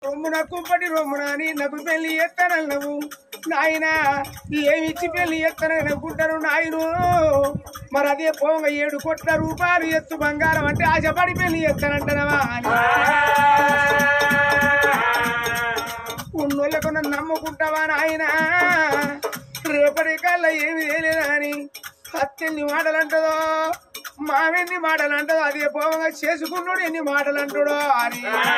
రొమ్మున కుంపటి రొమ్మున అని నాకు పెళ్లి ఎత్తనన్నావు నాయన ఏమిచ్చి పెళ్లి ఎత్తనని అనుకుంటాను నాయను మరి అదే పోంగ ఏడు కోట్ల రూపాయలు ఎత్తు బంగారం అంటే ఆశపడి పెళ్లి ఎత్తనంటానవా అని ఉన్నోళ్ళకు నన్ను నమ్ముకుంటావా నాయన రేపటి కల్లా ఏమి తెలియదా అని అత్తెన్ని మాటలు అంటదో మావెన్ని మాటలు అంటదో అదే పోవంగా చేసుకున్నాడు ఎన్ని మాటలు అంటాడో అని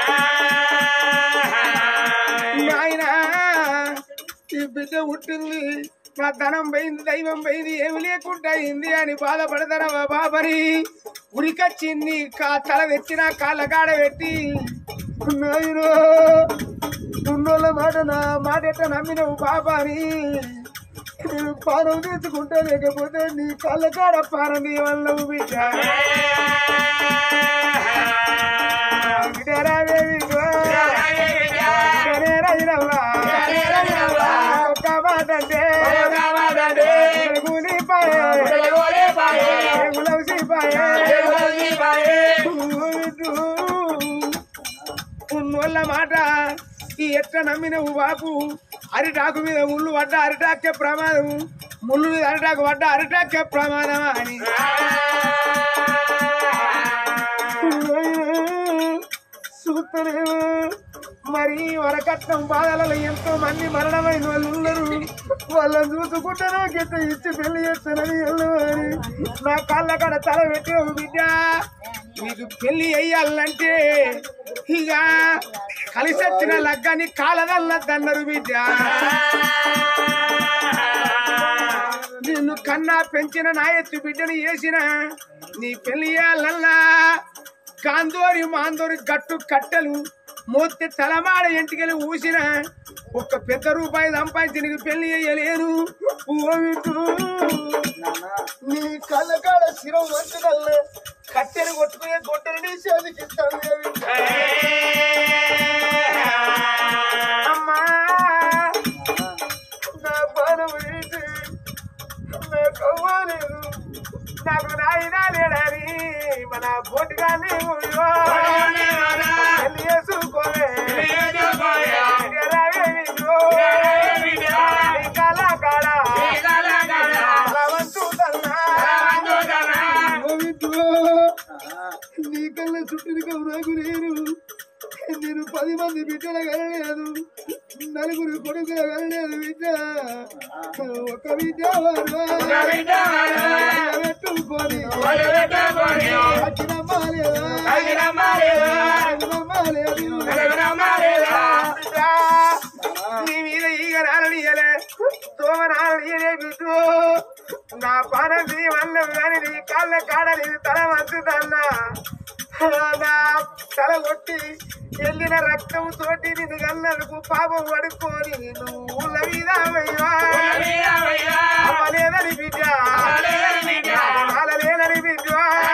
నాయన ఈ బిడ్డ పుట్టింది నా ధనం పోయింది దైవం పోయింది ఏమి లేకుండా అయింది అని బాధపడతారా బాబరి ఉరికొచ్చింది కా తల తెచ్చిన కాళ్ళ కాడ పెట్టి నాయనో ఉన్నోళ్ళ మాట నా మాట ఎట్లా నమ్మినవు బాబాని నేను పానం తెచ్చుకుంటా లేకపోతే నీ కళ్ళ కాడ పానం తీయవల్లవు బిడ్డ బిడ్డరావే బిడ్డ. బిడ్డరే రజనవ్వా. ఒక్క మాట అంటే వెలుగుని పాయే. వెలుగులవసి పాయే. ఉన్నోళ్ళ మాట ఈ ఎట్లా నమ్మినవు బాపు అరిటాకు మీద ముళ్ళు పడ్డ అరిటాకే ప్రమాదం ముళ్ళు మీద అరిటాకు పడ్డ అరిటాకే ప్రమాదమా అని చూస్తలేము మరి వరకట్నం బాధలలో ఎంతో మంది మరణమైన వాళ్ళు ఉన్నారు వాళ్ళని చూసుకుంటే నాకెంత ఇచ్చి పెళ్లి చేస్తానని వెళ్ళమని నా కాళ్ళ కాడ తల పెట్టావు బిడ్డ నీకు పెళ్లి అయ్యాలంటే ఇక కలిసి వచ్చిన లగ్గాన్ని కాలదల్లద్దన్నారు బిడ్డ నిన్ను కన్నా పెంచిన నా ఎత్తు బిడ్డను చేసిన నీ పెళ్లి చేయాలల్లా కాందోరి మాందోరి గట్టు కట్టెలు మోత్తి తలమాడ ఎంటికెళ్ళి ఊసిన ఒక్క పెద్ద రూపాయి సంపాదించి నీకు పెళ్లి చేయలేను ఓవిటు. నీ కళ్ళకాడ శిరం వంచుదల్లే కట్టెలు కొట్టుకునే గొడ్డలు నీ చేతికి ఇస్తాను దేవి. అమ్మా నా పానం ఏంటి నా కవ్వలేదు నాకు నాయనా లేడని మన బోటుగానే చేసుకోవే నీ కళ్ళ చుట్టూ కౌరాకు నేను నేను పది మంది బిడ్డలు కలలేదు నలుగురు కొడుకులు కలలేదు బిడ్డ ఒక బిడ్డ పెట్టుకొని వచ్చినమ్మా లేదా వచ్చినమ్మా లేదు నీ మీద ఈగ నారడియలే దోమ నారడియలే బిడ్డు నా పనది వల్ల కానీ నీ కాళ్ళ కాడ నీ తల వంచుదన్నా నా తల కొట్టి వెళ్ళిన రక్తం తోటి నిన్ను కళ్ళకు పాపం పడుకొని నువ్వు మీద అమ్మలేదని బిడ్డ అమ్మలేదని బిడ్డ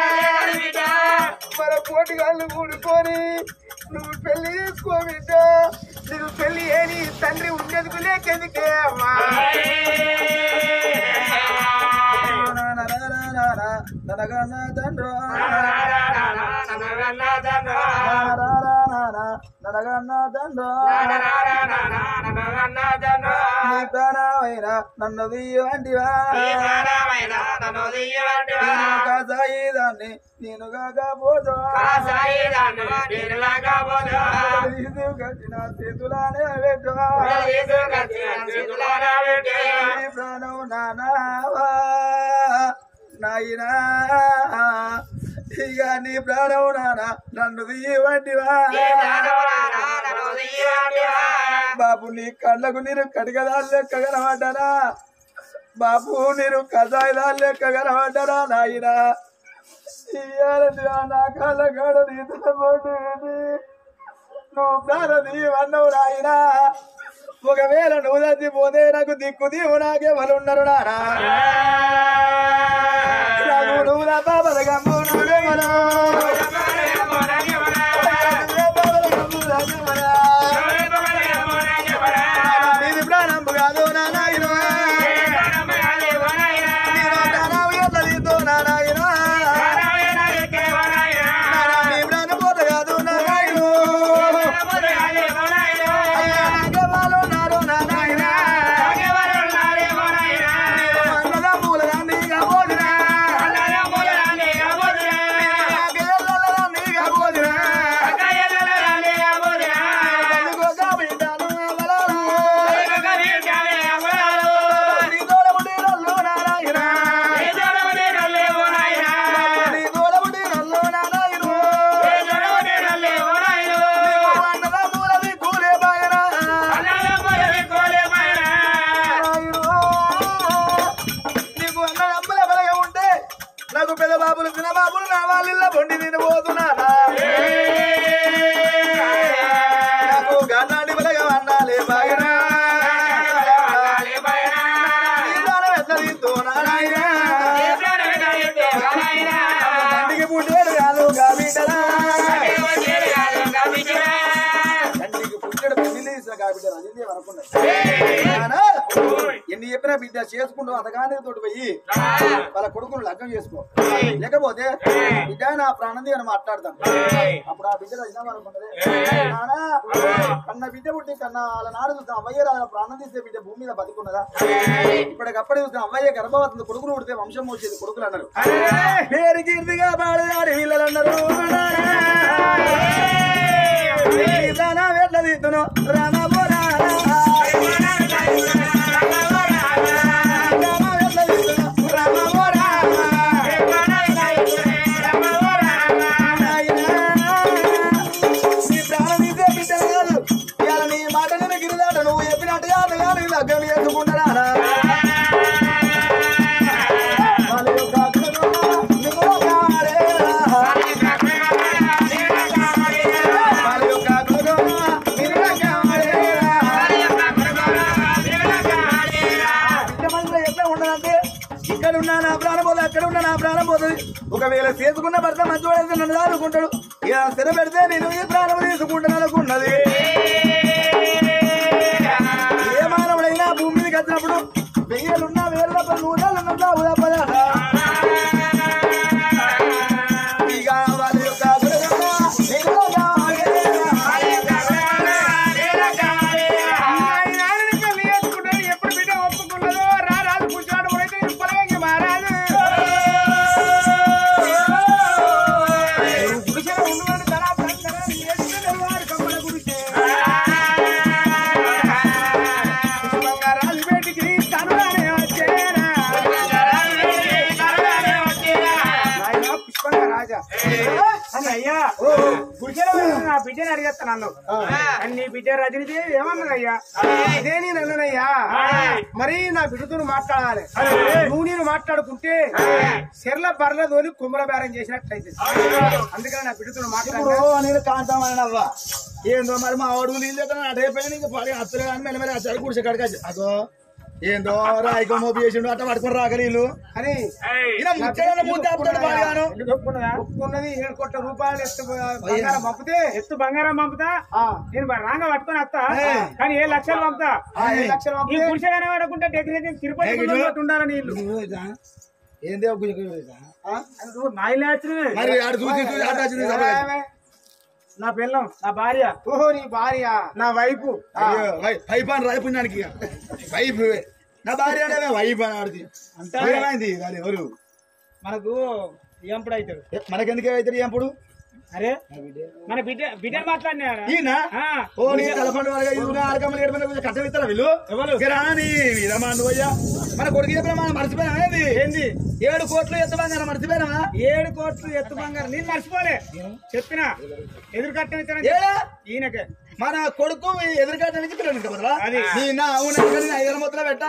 మన పోటీగాళ్ళు కూడుకొని నువ్వు పెళ్లి చేసుకో బిడ్డ నీకు పెళ్లి ఏని తండ్రి ఉండేందుకు లేకెందుకే అమ్మా నీ ప్రాణమైన నన్ను దీవంటివా కాసాయిదాన్ని నేను కాకపోదు కట్టిన చేతులానే పెట్టు నీ ప్రాణం నానావా నాయనా ఇక నీ ప్రాణం నానా నన్ను దీవంటివా బాబు నీ కళ్ళకు నేను కడిగదాలు లెక్క కనబడ్డానా బాబు నేను కజాయిదాలు లెక్క కనబడ్డానా నాయనా ఇయ్యాలని నా కళ్ళ కాడ నీ తలపోటు నువ్వు ప్రాణది అన్నవు నాయనా ఒకవేళ నువ్వు తగ్గిపోతే నాకు దిక్కు దీవు నాకెవరున్నారు నానా నాకు నువ్వు నా బాబల గమ్ము నువ్వే మనం నీది ప్రాణం కాదు నా నాయన నేను ప్రాణం ఎల్లలితో నా నాయన నీ ప్రాణం పోత కాదు నా నాయన నాకు ఆ బిడ్డ రజింది అనుకున్నది నానా, ఎన్ని చెప్పినా బిడ్డ చేసుకుంటూ అతగానే తోటి పోయి వాళ్ళ కొడుకును లగ్గం చేసుకో లేకపోతే బిడ్డ నా ప్రాణంది అని మాట్లాడతాను అప్పుడు ఆ బిడ్డ రజిందాం అనుకున్నది నానా కన్న బిడ్డ పుట్టి కన్న వాళ్ళ నాడు చూస్తాం అవ్వయ్య రా ప్రాణం తీసే బిడ్డ భూమి మీద బతుకున్నదా ఇప్పటికప్పుడే చూస్తాం అవ్వయ్య గర్భవతుంది కొడుకును పుడితే వంశం వచ్చేది కొడుకులు అన్నారు పేరు కీర్తిగా బాడదాడి వీళ్ళని అన్నారు రానా వెళ్ళ తీతును రానా బో రానా. రానా వెళ్ళ తీతును రానా బో రానా. నాయనా, నీ ప్రాణం తీసే బిడ్డ కాదు. ఇవాళ నీ మాట నేను గిరిదాట నువ్వు చెప్పినట్టుగా అన్నగారు లగ్గం చేసుకుంటారా వాళ్ళ యొక్క అగ్రగమ నిన్ను కాడేరా. వాళ్ళ యొక్క అగ్రగమ నిన్ను కాడేరా. బిడ్డ మనసులో ఎట్లా ఉండదంటే ఇక్కడ ఉన్నా నా ప్రాణం పోదు అక్కడ ఉన్నా నా ప్రాణం పోతుంది ఒకవేళ చేసుకున్న భర్త మంచివాడైతే నన్ను దారుకుంటాడు ఇక స్థిర పెడితే నేను ఈ ప్రాణం తీసుకుంటాను అనుకున్నది ఏ మానవుడైనా భూమి మీదకి వచ్చినప్పుడు వెయ్యలున్నా వేలు తప్ప నూనెలున్నా ఉదపదాట ఇక వాళ్ళ యొక్క గుణగణ నిన్ను కాడేరా. ఆయన నాన్నని పెళ్లి చేసుకుంటాడు, ఎప్పుడు బిడ్డ ఒప్పుకున్నదో రా రాజు కూర్చోడు పోయితే ఇది పొలగంగి మహారాజు గుడిసెలో ఉండమని ధర ధర ఎక్కడ వారి కమ్మల గుడిసె బంగారాజు బయటికి తనురానే వచ్చేనా నాయనా పుష్పంగా రాజా అని అయ్యా గుడిసెలో ఉన్న నా బిడ్డని అడిగేస్తా నన్ను అని నీ బిడ్డ రజనీదేవి ఏమన్నదయ్యా ఇదే నేను అన్నదయ్యా మరి నా బిడ్డతో మాట్లాడాలి నువ్వు నేను మాట్లాడుకుంటే చెర్ల బర్ల తోలి కుమ్మర బేరం చేసినట్లయితే అందుకని నా బిడ్డతో ఇప్పుడు మాట్లాడాలి నేను కాంతామని అవ్వ ఏందో మరి మా వాడు నీళ్ళు ఎక్కడ అటే పోయి నీకు పడి అత్తలే అని మెల్లమెల్ల ఆ చలి కుడిసే కడక అగో ఏందో రాయికో మోపి చేసిండు అట్ట పట్టుకుని రాక నీళ్ళు అని ఈయన ముచ్చట మూత ఆపుతాడు బాగాను ఒప్పుకున్నది ఏడు కోట్ల రూపాయలు ఎత్తు బంగారం పంపితే ఎత్తు బంగారం పంపుతా నేను మరి రాంగ పట్టుకొని వస్తా కానీ ఏ లక్షలు పంపుతా ఏ లక్షలు పంపుతా ఈ పురుషగానే వాడకుంటే డెకరేషన్ తిరుపతి గుడిలో ఉండాలి నీళ్ళు ఏంది ఒక గుజ గుజ. ఆ? మా ఇల్లు వచ్చినవే. మరి ఆడు చూసి చూసి ఆట వచ్చింది సభ. నా పిల్లం నా భార్య ఓహో నీ భార్య నా వైపు అయ్యో, వై- వైఫ్ అని రాయి పుణ్యానికి ఇక. వైఫ్ నా భార్య అంటే వైఫ్ అని ఆడిది ఏమైంది వాడు ఎవరు మనకు ఎంపుడు అవుతాడు ఏ, మనకెందుకు అవుతాడు ఎప్పుడు అరే మన బిడ్డ బిడ్డ మాట్లాడినారా ఈయన ఓ నీ తలపండు వరగా ఇది ఆరకమ్మలు ఏడు మంది కట్టం ఇస్తారా వీళ్ళు ఎవరు? ఇక రాని వీరమా నువ్వయ్యా మన కొడుకు చెప్పిన మనం మర్చిపోయినా ఏంది ఏంది ఏడు కోట్లు ఎత్తమన్నారు మర్చిపోయినా ఏడు కోట్లు ఎత్తు బంగారం నేను మర్చిపోలే చెప్పిన ఎదురు కట్టం ఏడా ఈయనకే మన కొడుకు ఎదురుగడ్డ నుంచి పిల్లలు కదా అది. నీ నా అవును ఐదు మొత్తం పెట్టా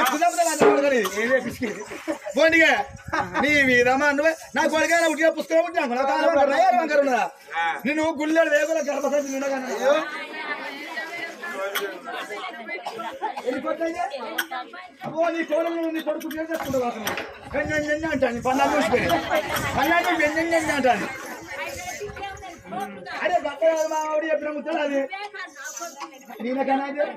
పోండిగా నీ వీరమా నువ్వే నా కొడుకైనా ఉట్టిగా పుస్తకం ఉంటాను నేను గుళ్ళెడు వేగుల గర్భసంచి నిండగానే ఎన్ని కోట్లు అయ్యాయి? అబ్బో నీ కోడలు నీ కొడుకు ఏం చేసుకుంటావు అసలు? గంజ గంజ అంటాను పన్నాలు చూసిపోయి పన్నాలు గంజ గంజ అంటాను అరే బట్ట కాదు మా ఆవిడ చెప్పిన ముచ్చట అది నేనకన్నా ఇది?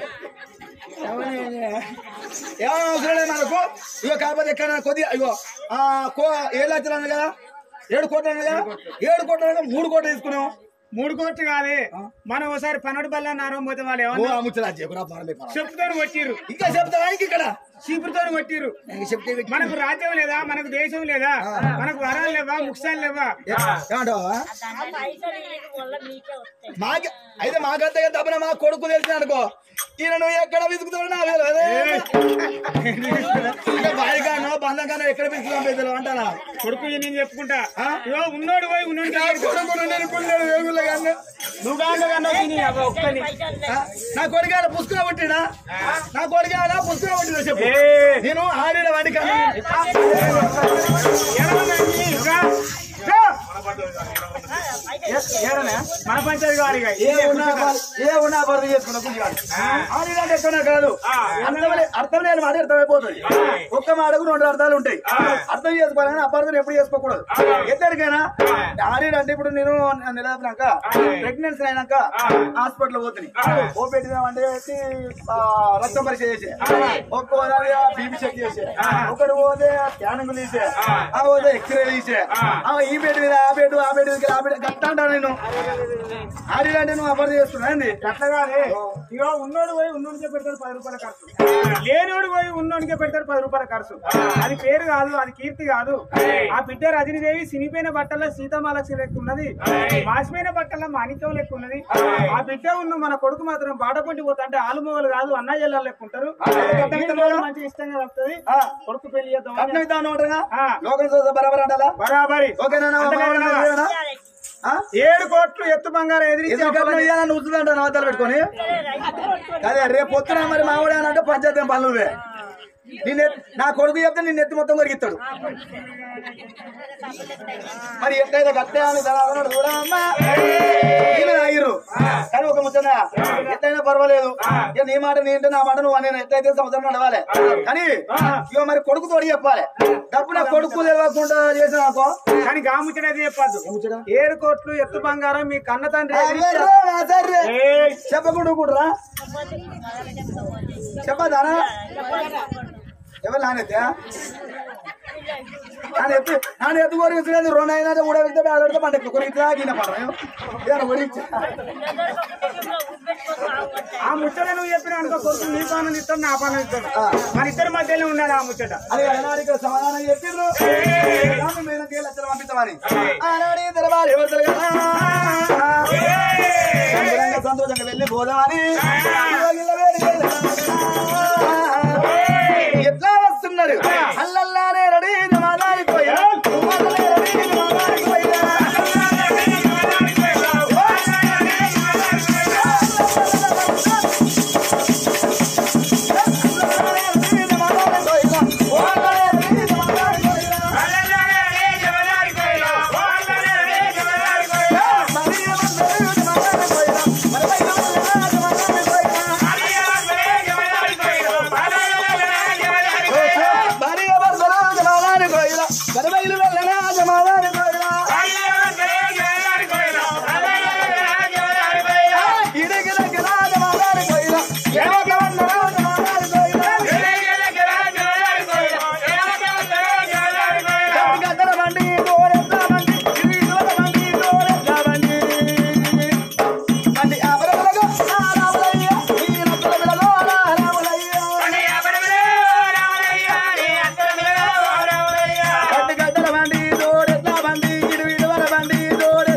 ఏమని- ఏం అవసరం లేదు మనకు ఇగో కాకపోతే ఎక్కడ కొద్దిగా ఇగో ఆ కో ఏడు లక్షలు అన్న కదా ఏడు కోట్లు అన్న కదా ఏడు కోట్లు అనగా మూడు కోట్లు తీసుకున్నాం మూడు కోట్లు కాదు మనం ఒకసారి పన్నడు బల్ల నారం పోతే వాళ్ళు ఓ ఏమన్నా ఆ ముచ్చట అది చెప్పురా పారలే పార. చెప్పుతో కొట్టిర్రు ఇంకా చెప్తావా ఇంక ఇక్కడ చీపురుతో కొట్టిర్రు ఇంక చెప్తే ఇది- మనకు రాజ్యం లేదా మనకు దేశం లేదా మనకు వరాలు లేవా ముఖ్యాలు లేవా ఏమంటావా ఆ పైసలు వీళ్ళకి వల్ల మీకే వస్తాయి మాకే అయితే మాకంతగా తప్పన మా కొడుకు తెలిసిన అనుకో ఈయన నువ్వు ఎక్కడ విసుకుతావు నా వేలు అదే ఇంకా బాయిగానో బంధంగానో ఎక్కడ విసుకుతాం పెద్దలు అంటానా కొడుకు ఇది నేను చెప్పుకుంటా ఇగో ఉన్నోడు పోయి ఉన్నోడు నా కొడుకు నేను పుల్లెడు వేగుల కన్నా నువ్వు కాదు కన్నా తిని అవ్వ ఒక్కని ఆ? నా కొడుకు పుస్తకం పుట్టినా నా కొడుకు పుస్తకం పుట్టినా చెప్పు ఏ. నేను ఆడిన వాడి కన్నా ఎలా ఉందండి? ఇంకా? ఇంకా? ఏడనే మన పంచాయతీ గారి ఏ ఉన్నా పర్- ఏ ఉన్నా భర్త చేసుకున్నా పుణ్యాలు ఆడిలాంటి ఎక్కడ కాదు అర్థం లే- అర్థం లేని మాట అర్థమైపోతుంది ఒక్క మాటకు రెండు అర్థాలు ఉంటాయి అర్థం చేసుకోవాలని అపార్థం ఎప్పుడు చేసుకోకూడదు ఎద్దరికైనా ఆడి అంటే ఇప్పుడు నేను నిలబడినాక ప్రెగ్నెన్సీ అయినాక హాస్పిటల్ పోతుంది ఓ పెట్టినామంటే వచ్చి, ఆ, రక్తం పరీక్ష చేసే ఒక్కో బీపీ చెక్ చేసే ఒకటి పోతే స్కానింగ్ తీసే ఆ పోతే ఎక్స్రే తీసే ఆ, ఈ బెడ్ మీద ఆ బెడ్ ఆ బెడ్ మీద ఆ బెడ్ గట్టా అంటాను నేను ఆడిలాంటి నువ్వు అపార్థం చేస్తున్నా ఏంది అట్లగానే ఇక ఉన్నోడు పోయి ఉన్నోడికే పెడతాడు పది రూపాయల ఖర్చు లేనోడు పోయి ఉన్నోడికే పెడతాడు పది రూపాయల ఖర్చు అది పేరు కాదు అది కీర్తి కాదు ఆ బిడ్డ రజనీదేవి సినిపోయిన బట్టల్లో సీతామాలక్ష్మి లెక్క ఉన్నది మాసిపోయిన బట్టల్లో మాణిక్యం లెక్క ఉన్నది ఆ బిడ్డ ఉన్న మన కొడుకు మాత్రం బాట పొంటి పోతా అంటే ఆలుమొగలు కాదు అన్న జిల్లా లెక్క ఉంటారు మంచి ఇష్టంగా వస్తుంది ఆ. కొడుకు పెళ్లి చేద్దాం కట్నం ఇద్దాం అన్నమాటగా ఆ. లోకల్ చూస్తే బరాబర్ అంటారా బరాబరి ఓకేనా అంతేనా? ఏడు కోట్లు ఎత్తు బంగారం ఎదిరించి ఎదురు కట్నం ఇవ్వాలని నువ్వుతుందంట నవతలు పెట్టుకొని అదే రేపు పొద్దున మరి మావిడే అని అంటే పంచాయతీ పనులు నిన్న నా కొడుకు చెప్తే నిన్న ఎత్తి మొత్తం కొరికిస్తాడు మరి ఎట్లయితే కట్టే అని తరాడు చూడమ్మా నీళ్ళు తాగిర్రు కానీ ఒక ముచ్చట ఎట్లయినా పర్వాలేదు ఇక నీ మాట నీ ఇంటే నా మాట నువ్వు నేను ఎట్లయితే సంవత్సరం నడవాలి కానీ ఇక మరి కొడుకు తోడి చెప్పాలి డబ్బు నా కొడుకు తెలియకుండా చేసిన అనుకో కానీ గాముచ్చడేది చెప్పద్దు ఏడు కోట్లు ఎత్తు బంగారం మీ కన్న తండ్రి అయ్యో, నా సరే. ఏయ్, చెప్పకుండా కూడా చెప్పదానా ఎవరు నానెత్తా ನಾನು ಎತ್ತು ನಾನು ಎತ್ತು ಕೊರಿಗಿಸಿದ್ರೆ ಋಣ ಏನಾದ್ರೆ ಊಡ ಬಿದ್ದ ಬೇಡ ಬಂಡೆ ಕೊರಿಗಿದ್ರೆ ಆಗಿನ ಪಡ ಏನು ಒರಿಚ ఆ ముచ్చట నువ్వు చెప్పిన అనుకో కొడుకు నీ పాలన ఇస్తాడు నా పాలన ఇస్తాడు ఆ. మన ఇద్దరి మధ్యలో ఉన్నాడు ఆ ముచ్చట అది అనాడికి సమాధానం చెప్పిర్రు రాము మీద కేలు లక్షలు పంపిస్తామని ఆనాడి దర్బార్ ఎవరు సంతోషంగా సంతోషంగా వెళ్ళి పోదామని ఇళ్ళ వేడి ఎట్లా వస్తున్నాడు అల్లల్లానే రెడీ జమాదారిపోయా రెడీ జమాదారిపోయా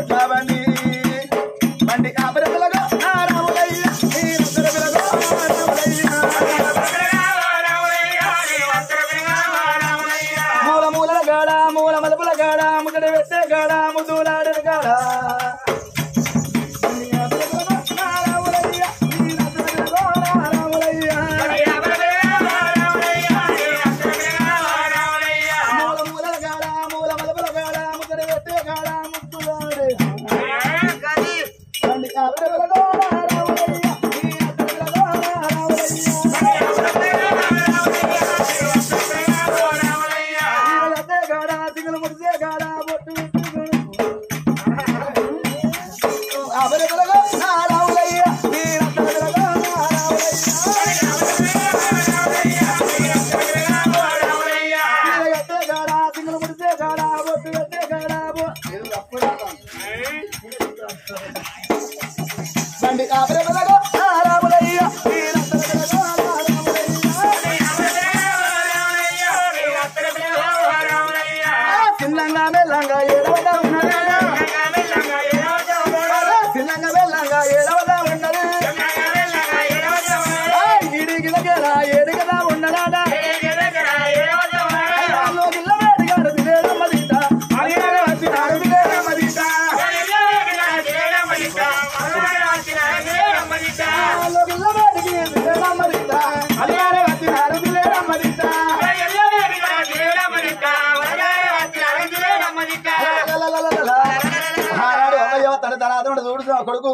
బండి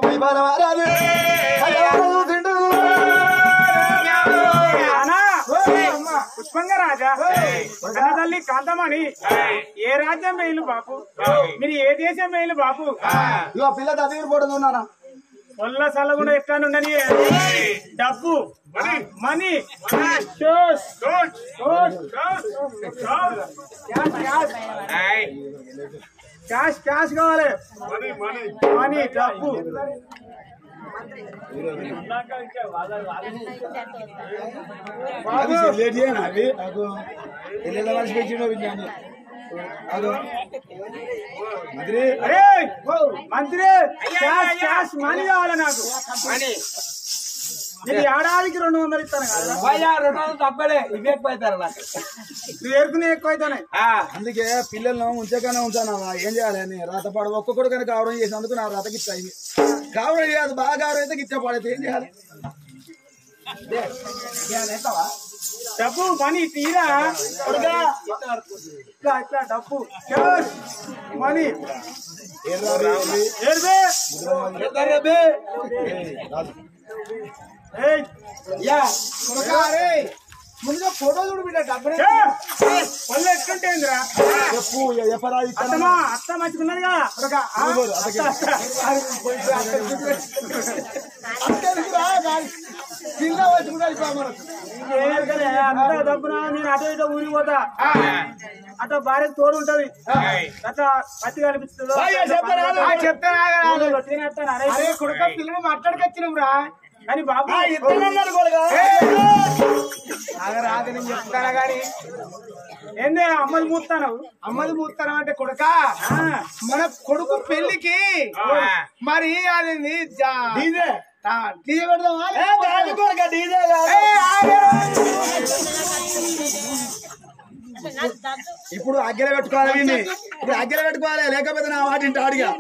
బాలవారాలు కళ్ళవారాలు తింటూ నానా, పుష్పంగ రాజా కన్న తల్లి కాంతమణి ఏ రాజ్యం మేలు బాపు మీరు ఏ దేశం మేలు బాపు ఇగో పిల్ల దగ్గర పోవడం ఉన్నానా ఒల్ల సల్లగుండా ఎట్లా ఉండని డబ్బు మనీ షోస్ క్యాష్ క్యాష్ కావాలి మనీ డబ్బు బాబు లేట్ చేయను అవి నాకు ఎల్లెల్ల మనిషి పెట్టిన విజ్ఞాని అదో మంత్రి అరే మంత్రి క్యాష్ క్యాష్ మనీ కావాలి నాకు నేను ఏడాదికి రెండు వందలు ఇస్తాను కదా తప్పలే ఇవే ఎక్కువైతారు నాకు నువ్వు ఏరుకునే ఎక్కువ అవుతాయి అందుకే పిల్లలను ఉంచగానే ఉంచాను ఏం చేయాలి అని రాత పాడు ఒక్కొక్కడు కనుక కావడం చేసినందుకు నా రాతకి ఇచ్చాయి కావడం చేయాలి బాగా కావడం అయితే గిచ్చ పాడైతే ఏం చేయాలి ఏ, ఏమైనా ఎత్తావా? డబ్బు మనీ తీరా కొడుకా. ఇట్లా ఇట్లా డబ్బు క్యాష్ మనీ ఏర్రా రే, ఏర్రి. ఏర్బే ఎత్తా రే బే. ఏయ్ యా. కొడుకా రే ముందుగా ఫోటో చూడు బిడ్డ డబ్బు ఒళ్ళు ఎట్టుకుంటేందిరా చెప్పు ఎ- ఎప్పరా ఇస్తాను? అత్తమా అత్త మంచుకున్నదిగా కొడుకా ఆ? ఊరుకోరు, అత్తకి. అత్త, అత్త. అది పోయి అత్త. అంతేందుకు రా, గాలి. కింద వచ్చుకుంటారు ఇప్పుడు మనకు. ఏం కదే, అంత డబ్బున నేను అటు ఇటు ఊరికి పోతా అట్లా భార్య తోడు ఉంటది అట్లా పత్తి కనిపిస్తుందో అయ్యో, చెప్తారా? ఆ, చెప్తారా తినేస్తాను అరే కొడుక పిల్లలు మాట్లాడుకొచ్చినాం రా కానీ బాబు ఆ, ఇస్తానన్నాడు కొడుకా. ఆగరాదు నేను చెప్తానా గాని ఏందే అమ్మది మూస్తాను అమ్మది మూస్తాను అంటే కొడుక మన కొడుకు పెళ్లికి మరి అది డీజే. డీజే పెడదామా ఏ, దాని కొడుకా, డీజే కాదు. ఏ, ఆగరా. ఇప్పుడు అగ్గెల పెట్టుకోవాలి వీడిని. ఇప్పుడు అగ్గెల పెట్టుకోవాలి లేకపోతే నా వాటి ఇంటి ఆడిగా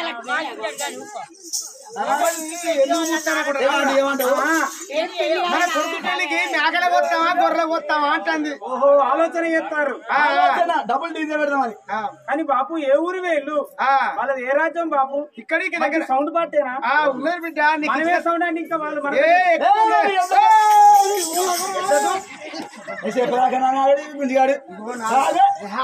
ఏమంటావు, ఏమంటావు? మన కొడుకు పెళ్లికి మేకల పోతామా గొర్రెల పోతామా అంటుంది ఓహో ఆలోచన చేస్తారు ఆలోచన, డబుల్ డీజే పెడదామని కానీ బాపు ఏ ఊరి వేళ్ళు వాళ్ళది ఏ రాజ్యం బాపు ఇక్కడికి దగ్గర సౌండ్ పాటేనా ఉన్నది బిడ్డ మనమే సౌండ్ అంటే ఇంకా వాళ్ళు మన ఏసేపు దాకా నా ఆడి, గుంజిగాడు. ఆగే.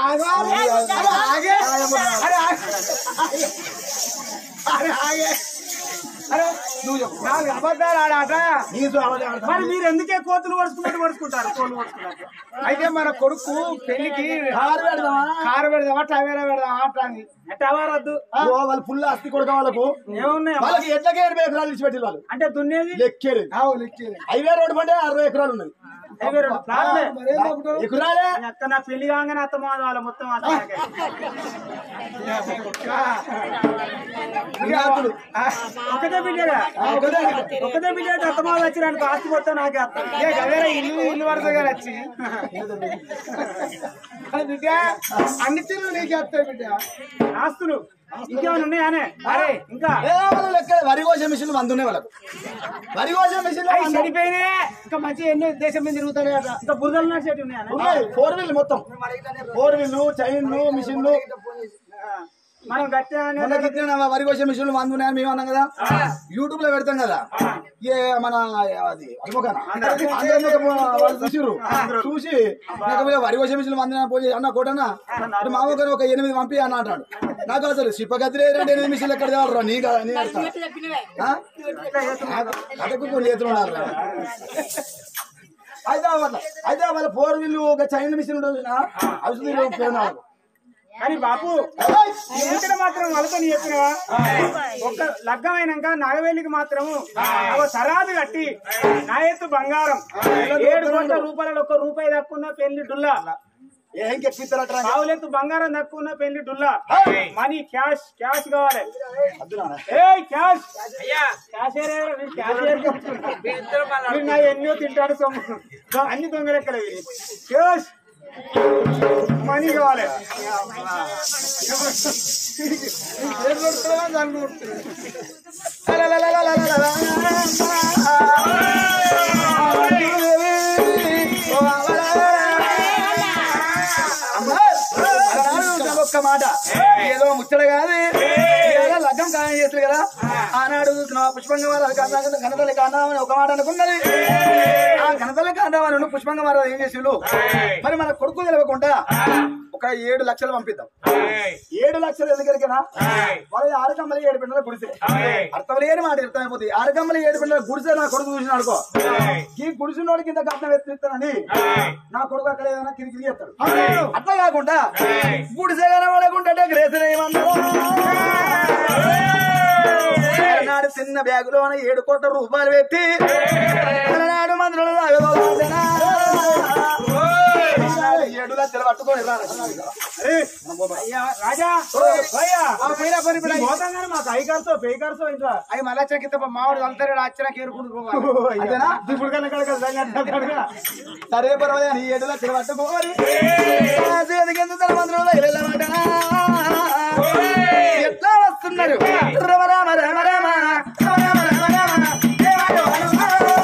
నాలుగు అబద్ధాలు ఆడాట నీతో అవలే ఆడతా. మరి మీరు ఎందుకే కోతులు పడుచుకున్నట్టు పడుచుకుంటారు కోళ్ళు పడుచుకున్నట్టు అయితే మన కొడుకు పెళ్లికి కారు పెడదామా? కారు పెడదామా టవేరా పెడదామా అంటాంది టవారద్దు ఓ, వాళ్ళు ఫుల్ ఆస్తి కొడుక వాళ్ళకు ఏమున్నాయి వాళ్ళకి ఎట్లకే ఎనభై ఎకరాలు ఇచ్చి పెట్టిన వాళ్ళు అంటే దున్నేది లెక్కేది హైవే రోడ్డు పంటే అరవై ఎకరాలు ఉన్నది ఇరవై రెండు ప్లాట్లే. ఎకరాలే మీ అక్క నా పెళ్లి కాగానే అత్త మాద వాళ్ళ మొత్తం అత్తయ్యకే. వినాయకుడు. ఒకటే బిడ్డగా ఒకటే. ఒకటే బిడ్డ అత్త మాద వచ్చినానికి ఆస్తి మొత్తం నాకే అత్త ఇల్లు ఇల్లు పడుతుంది కదా వచ్చి బిడ్డ అన్ని తిరుగు నీకు వస్తాయి బిడ్డ ఆస్తులు ఇంకేమైనా ఉన్నాయానే అరే ఇంకా ఏ, వాళ్ళు లెక్క వరి కోసే మిషన్లు మంది ఉన్నాయి వాళ్ళకు వరి కోసే మిషన్లు అయి మంది చెడిపోయినాయి ఇంకా మంచి ఎన్నో దేశం మీద తిరుగుతాయి కదా ఇంకా బురదలు నా చెట్టు ఉన్నాయా ఉన్నాయి ఫోర్ వీల్ మొత్తం ఫోర్ వీల్ చైన్లు మిషన్లు మనం గట్టిగా మొన్న గిట్టిన వరి కోసే మిషన్లు మంది ఉన్నాయని మేము అన్నాం కదా యూట్యూబ్ లో పెడతాం కదా ఏ మన అది అనుకోకనా అందరూ వాళ్ళు చూసిర్రు చూసి నాకు వీళ్ళ వరి కోసే మిషన్లు మంది పోయి అన్న కోటన్నా అటు మా ఊరికి ఒక ఎనిమిది పంపి అన్న అంటాడు నాకు అసలు శిపగతిరే రెండు ఎనిమిది మిషన్లు ఎక్కడ తేవాలరా నీ కదా నీ అడతా అదకు కొన్ని చేతులు ఉన్నారు అయితే వాళ్ళ అయితే వాళ్ళ ఫోర్ వీల్ ఒక చైన్ మిషన్ ఉంటుంది అవసరం పేరు కానీ బాపు ఈ ముచ్చట మాత్రం వాళ్ళతో నీ చెప్పినవా ఒక్క లగ్గమైనాక నాగవేలికి మాత్రము ఒక సరాదు కట్టి నా ఎత్తు బంగారం ఏడు కోట్ల రూపాయలు ఒక్క రూపాయి తక్కువ పెళ్లి డుల్లా ఏం కెక్కిస్తారట పావులెత్తు బంగారం తక్కువ పెళ్లి డుల్లా మనీ క్యాష్ క్యాష్ కావాలి అద్దునా ఏ క్యాష్ క్యాషియర్ ఏ, వీడు క్యాషియర్ వీడు నా ఎన్నో తింటాడు సొమ్ము దో- అన్ని దొంగలెక్కలు వీడి క్యాష్ మనీ కావాలి ఏం కొడుతున్నావా దాన్ని ఒక్క మాట ఏదో ముచ్చట కాదు ఏదో లగ్గం ఖాయం చేస్తారు కదా ఆనాడు చూసిన పుష్పంగా మారాలి కనతల్లి కాందామని ఒక మాట అనుకున్నది ఆ కనతల్లి కాందామని పుష్పంగా మారాలి ఏం చేసిండు మరి మన కొడుకు తెలియకుండా ఒక ఏడు లక్షలు పంపిద్దాం ఏడు లక్షలు ఎందుకరికనా వాళ్ళ ఆరకమ్మలు ఏడు పిల్లల గుడిసే అర్థం లేని మాట అర్థమైపోతుంది ఆరకమ్మలు ఏడు పిల్లల గుడిసే నా కొడుకు చూసిన అనుకో ఈ గుడిసినోడి కింద కట్నం ఎత్తిస్తానని నా కొడుకు అక్కడ ఏదైనా కిరికిరి చేస్తాడు అట్లా కాకుండా గుడిసే కనబడకుండా గ్రేసర్ నాడు చిన్న బ్యాగులోన ఏడు కోట్ల రూపాయలు పెట్టి నాడు మందులు తాగబోతున్నా. ఏడు లక్షలు పట్టుకొని రా. రాజా ఆ పోయినా పని ఇప్పుడు అయ్యి. మాకు ఐకార్సో పేకార్సో ఇంకా అవి మళ్ళా కింద మామిడి వెళ్తారు అచ్చిన కేరుకుంటూ పోవాలి అంతేనా? ఇప్పుడు కన్నా కడక సరే పర్వాలేదు నీ ఏడు లక్షలు పట్టుకోవాలి చేతికింద తన మంత్రులు వెళ్ళమంటనా ఎట్లా వస్తున్నారు రమ రామ రామ రామ రామ రామ రామ రామ దేవ దేవ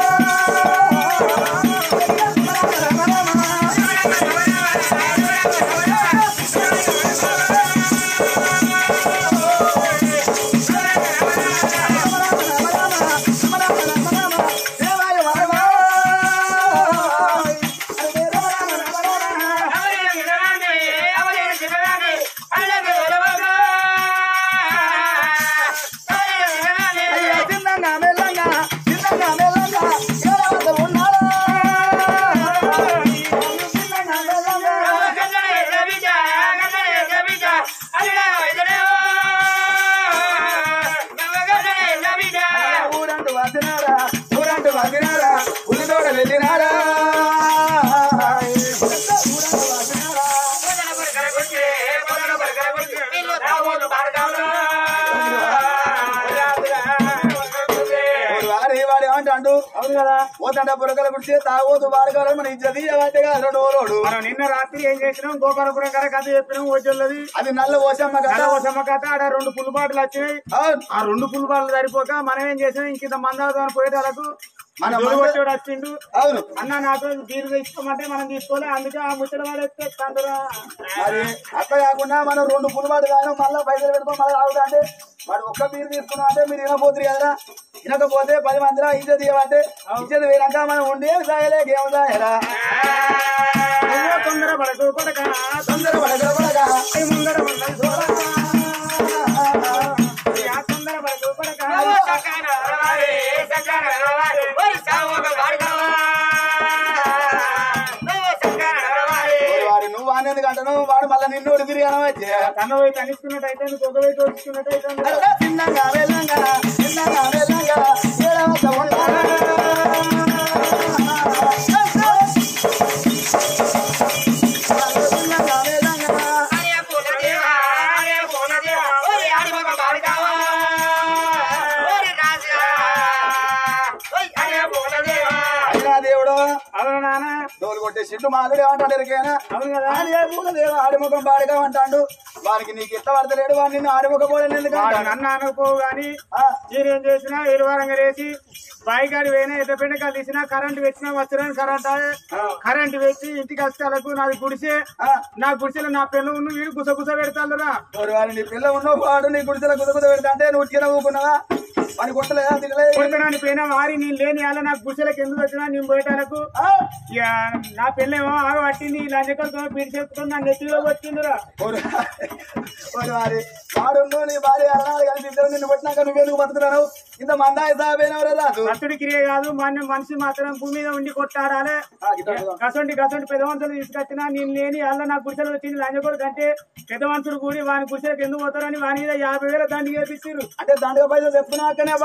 అయ్యా చిన్నగా మెల్లగా చిన్నగా మెల్లగా ఎవరవద్ద ఉన్నారా చిన్నగా మెల్లగా ఊరంటూ వచ్చినారా ఊరంటూ వచ్చినారా ఉల్లితోట వెళ్ళినారా వాడు వాడు ఏమంటాడు అవును కదా పోతంట బురకల గుడిచి తాగోదు వాడకాలం మన ఇజ్జతి అంటే కాదు డోలోడు మనం నిన్న రాత్రి ఏం చేసినాం గోపాలపురం గారి కథ చెప్పినాం వచ్చేది అది నల్ల పోసమ్మ కదా నల్లవసమ్మ కథ ఆడ రెండు పుల్ బాటలు వచ్చినాయి అవును. ఆ రెండు పుల్ బాటలు సరిపోక మనం ఏం చేసినాం ఇంకింత మందాలు పోయేటాలకు మన మన మంద- వచ్చాడు వచ్చిండు అవును అన్న నాకు బీరు తీసుకోమంటే మనం తీసుకోలే అందుకే ఆ ముచ్చట వాడేస్తే తండ్రి మరి అట్లా కాకుండా మనం రెండు పులిబాటు కానీ మళ్ళీ పైసలు పెట్టుకో మళ్ళీ తాగుతా అంటే వాడు ఒక్క బీరు తీసుకున్నా అంటే మీరు వినపోతురు కదరా వినకపోతే పది మందిలో ఇజ్జత్ ఇవ్వంటే ఇజ్జత్ వేయక మనం ఉండి ఏం సాయలే గేమ్ సాయరా అయ్యో తొందర పడకు కొడక తొందర పడగల పడగా ఈ ముందర ఉన్నది చూడక. యా తొందర పడకు కొడక వాడు నువ్వు అనేది అంటాను వాడు మళ్ళీ నిన్నోడు తిరిగాను వచ్చే కన్న పోయి కనిస్తున్నట్టయితే నువ్వు ఒక వైపు వచ్చుకున్నట్టయితే అలా చిన్నగా వెళ్ళంగా చిన్నగా వెళ్ళంగా ఏడవద్ద ఉండాలా. చిన్నగా వెళ్ళంగా అయినా దేవుడు అవును నాన్న డోలు కొట్టే సిడ్డు మాలుడు ఏమంటాడు ఎరికేనా అవును కదా ఆడి దేవ ఆడిముఖం పాడిగా అంటాడు వానికి నీకు ఇట్ట పడతలేడు వాడు నిన్ను ఆడిముఖ పోలేను ఎందుకు వాడు అంటాడు? నన్ను అనుకోవు గాని ఆ, నేనేం చేసినా ఇరువారంగా వేసి బాయికాడి పోయినా ఎద్ద పెండకాలు తీసినా కరెంట్ పెట్టినా వచ్చిన కరెంట్ కరెంట్ పెట్టి ఇంటికి వస్తాలకు నాది గుడిసే ఆ, నా గుడిసెలో నా పిల్లలు ఉన్న వీడు గుస గుస పెడతారురా వాడు వాడు నీ పిల్ల ఉన్నవు వాడు నీ గుడిసెల కుద కుద పెడతా అంటే నువ్వు ఉట్టిన ఊకున్నావా వాడిని కొట్టలేదా దిగలే కొడుతున్నాను పోయినా వారి నేను లేని అలా నాకు గుడిసెలకు ఎందుకు వచ్చినా నేను పోయేటాలకు ఆ, ఇక నా పిల్లేమో ఆగ పట్టింది లంచకొడుకు పీడి చెప్పుకొని నా నెత్తిలో వచ్చిందిరా వాడు వాడు వాడి వాడు నువ్వు నీ భార్య అరణాలు కలిసి ఇద్దరు నిన్ను కొట్టినాక నువ్వెందుకు బతుకుతున్నావు ఇంత మందాయి సాబైనవరా రాదు భక్తుడి క్రియ కాదు మన మనిషి మాత్రం భూమి మీద ఉండి కొట్టాడాలే ఆ, గిట్ట అడుగుదాం. గసంటి గసంటి పెద్ద మనుషులు తీసుకొచ్చినా నేను లేని అల్ల నా గుడిసెలు వచ్చింది లంచకొడుకు అంటే పెద్ద మనుషులు కూడి వాని గుడిసెలకు ఎందుకు పోతారని వాని మీద యాభై వేల దాన్ని చేపించారు అంటే దండగ పైసలు చెప్తున్నాకనే